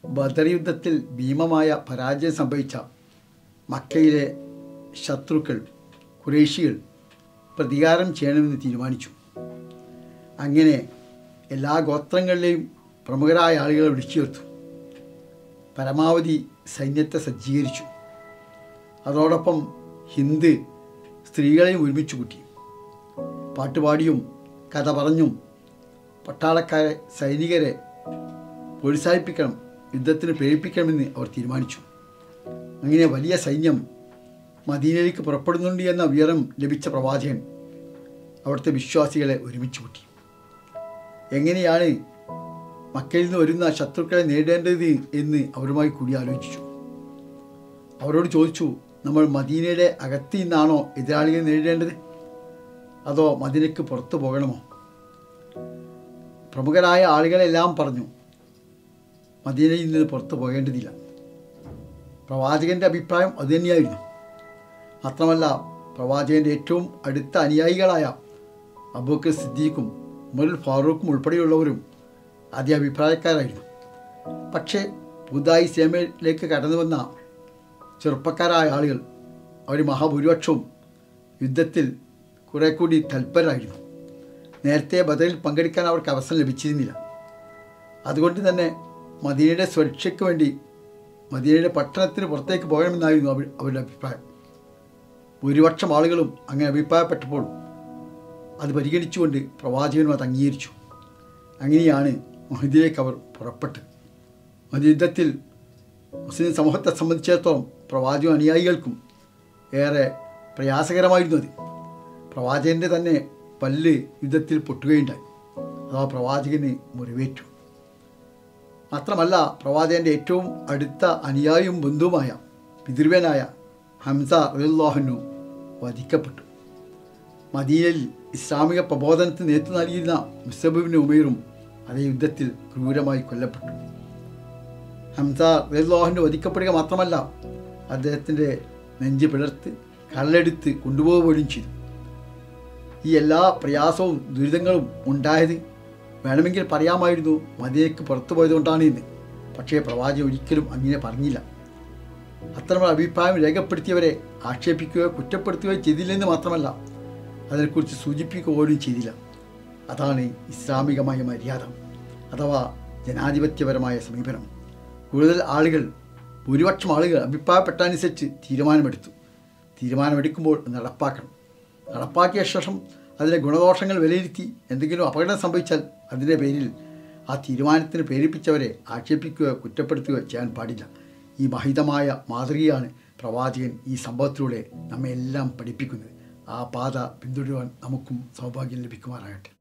ബദർ യുദ്ധത്തിൽ ഭീമമായ പരാജയം സംഭവിച്ച മക്കയിലെ ശത്രുക്കൾ കുറേശികൾ പ്രതികാരം ചെയ്യണമെന്ന് തീരുമാനിച്ചു അങ്ങനെ എല്ലാ ഗോത്രങ്ങളിലെയും പ്രമുഖരായ ആളുകളെ വിളിച്ചു ചേർത്തു പരമാവധി സൈന്യത്തെ സജ്ജീകരിച്ചു അതോടൊപ്പം ഹിന്ദ് സ്ത്രീകളെയും ഒരുമിച്ച് കൂട്ടി പാട്ടുപാടിയും കഥ പറഞ്ഞും പട്ടാളക്കാരെ സൈനികരെ പ്രോത്സാഹിപ്പിക്കണം യുദ്ധത്തിന് പ്രേരിപ്പിക്കണമെന്ന് അവർ തീരുമാനിച്ചു അങ്ങനെ വലിയ സൈന്യം മദീനയിലേക്ക് പുറപ്പെടുന്നുണ്ട് എന്ന വിവരം ലഭിച്ച പ്രവാചകൻ അവിടുത്തെ വിശ്വാസികളെ ഒരുമിച്ച് കൂട്ടി എങ്ങനെയാണ് മക്കയിൽ നിന്ന് വരുന്ന ശത്രുക്കളെ നേരിടേണ്ടത് എന്ന് അവരുമായി കൂടി ആലോചിച്ചു അവരോട് ചോദിച്ചു നമ്മൾ മദീനയുടെ അകത്ത് നിന്നാണോ എതിരാളികളെ നേരിടേണ്ടത് അതോ മദീനയ്ക്ക് പുറത്തു പോകണമോ പ്രമുഖരായ ആളുകളെല്ലാം പറഞ്ഞു മദീനയിൽ നിന്ന് പുറത്തു പോകേണ്ടതില്ല പ്രവാചകൻ്റെ അഭിപ്രായം അതുതന്നെയായിരുന്നു മാത്രമല്ല പ്രവാചകൻ്റെ ഏറ്റവും അടുത്ത അനുയായികളായ അബൂക്കർ സിദ്ദീഖും ഉമറുൽ ഫാറൂഖും ഉൾപ്പെടെയുള്ളവരും ആദ്യ അഭിപ്രായക്കാരായിരുന്നു പക്ഷേ പുതുതായി സേമയിലേക്ക് കടന്നു വന്ന ചെറുപ്പക്കാരായ ആളുകൾ അവർ മഹാഭൂരിപക്ഷവും യുദ്ധത്തിൽ കുറെ കൂടി തൽപരരായിരുന്നു നേരത്തെ ബദറിൽ പങ്കെടുക്കാൻ അവർക്ക് അവസരം ലഭിച്ചിരുന്നില്ല അതുകൊണ്ട് തന്നെ മദീനയുടെ സുരക്ഷയ്ക്ക് വേണ്ടി മദീനയുടെ പട്ടണത്തിന് പുറത്തേക്ക് പോകണമെന്നായിരുന്നു അവർ അവരുടെ അഭിപ്രായം ഭൂരിപക്ഷം ആളുകളും അങ്ങനെ അഭിപ്രായപ്പെട്ടപ്പോൾ അത് പരിഗണിച്ചുകൊണ്ട് പ്രവാചകനും അത് അംഗീകരിച്ചു അങ്ങനെയാണ് മഹദിയിലേക്ക് അവർ പുറപ്പെട്ടത് മദി യുദ്ധത്തിൽ മുസ്ലിം സമൂഹത്തെ സംബന്ധിച്ചിടത്തോളം പ്രവാചക അനുയായികൾക്കും ഏറെ പ്രയാസകരമായിരുന്നു അത് പ്രവാചകൻ്റെ തന്നെ പല്ല് യുദ്ധത്തിൽ പൊട്ടുകയുണ്ടായി അഥവാ പ്രവാചകന് മുറിവേറ്റു മാത്രമല്ല പ്രവാചകൻ്റെ ഏറ്റവും അടുത്ത അനുയായിയും ബന്ധുവുമായ പിതൃവനായ ഹംസ റഹുല്ലാഹനു വധിക്കപ്പെട്ടു മദീനയിൽ ഇസ്ലാമിക പ്രബോധനത്തിന് നേതൃത്വം നൽകിയിരുന്ന മുസബിബിന് ഉമേറും അതേ യുദ്ധത്തിൽ ക്രൂരമായി കൊല്ലപ്പെട്ടു ഹംസ റഹുല്ലാഹനു വധിക്കപ്പെടുക മാത്രമല്ല അദ്ദേഹത്തിൻ്റെ നെഞ്ച് പിളർത്ത് കല്ലെടുത്ത് കൊണ്ടുപോവുകയും ചെയ്തു ഈ എല്ലാ പ്രയാസവും ദുരിതങ്ങളും ഉണ്ടായത് വേണമെങ്കിൽ പറയാമായിരുന്നു മദീനയ്ക്ക് പുറത്തു പോയതുകൊണ്ടാണ് എന്ന് പക്ഷേ പ്രവാചകൻ ഒരിക്കലും അങ്ങനെ പറഞ്ഞില്ല അത്തരം അഭിപ്രായം രേഖപ്പെടുത്തിയവരെ ആക്ഷേപിക്കുകയോ കുറ്റപ്പെടുത്തുകയോ ചെയ്തില്ലെന്ന് മാത്രമല്ല അതിനെക്കുറിച്ച് സൂചിപ്പിക്കുക പോലും ചെയ്തില്ല അതാണ് ഇസ്ലാമികമായ മര്യാദ അഥവാ ജനാധിപത്യപരമായ സമീപനം കൂടുതൽ ആളുകൾ ഭൂരിപക്ഷം ആളുകൾ അഭിപ്രായപ്പെട്ടനുസരിച്ച് തീരുമാനമെടുത്തു തീരുമാനമെടുക്കുമ്പോൾ നടപ്പാക്കണം നടപ്പാക്കിയ ശേഷം അതിലെ ഗുണദോഷങ്ങൾ വിലയിരുത്തി എന്തെങ്കിലും അപകടം സംഭവിച്ചാൽ അതിൻ്റെ പേരിൽ ആ തീരുമാനത്തിന് പ്രേരിപ്പിച്ചവരെ ആക്ഷേപിക്കുകയോ കുറ്റപ്പെടുത്തുകയോ ചെയ്യാൻ പാടില്ല ഈ മഹിതമായ മാതൃകയാണ് പ്രവാചകൻ ഈ സംഭവത്തിലൂടെ നമ്മെ എല്ലാം പഠിപ്പിക്കുന്നത് ആ പാത പിന്തുടരുവാൻ നമുക്കും സൗഭാഗ്യം ലഭിക്കുമാറാകട്ടെ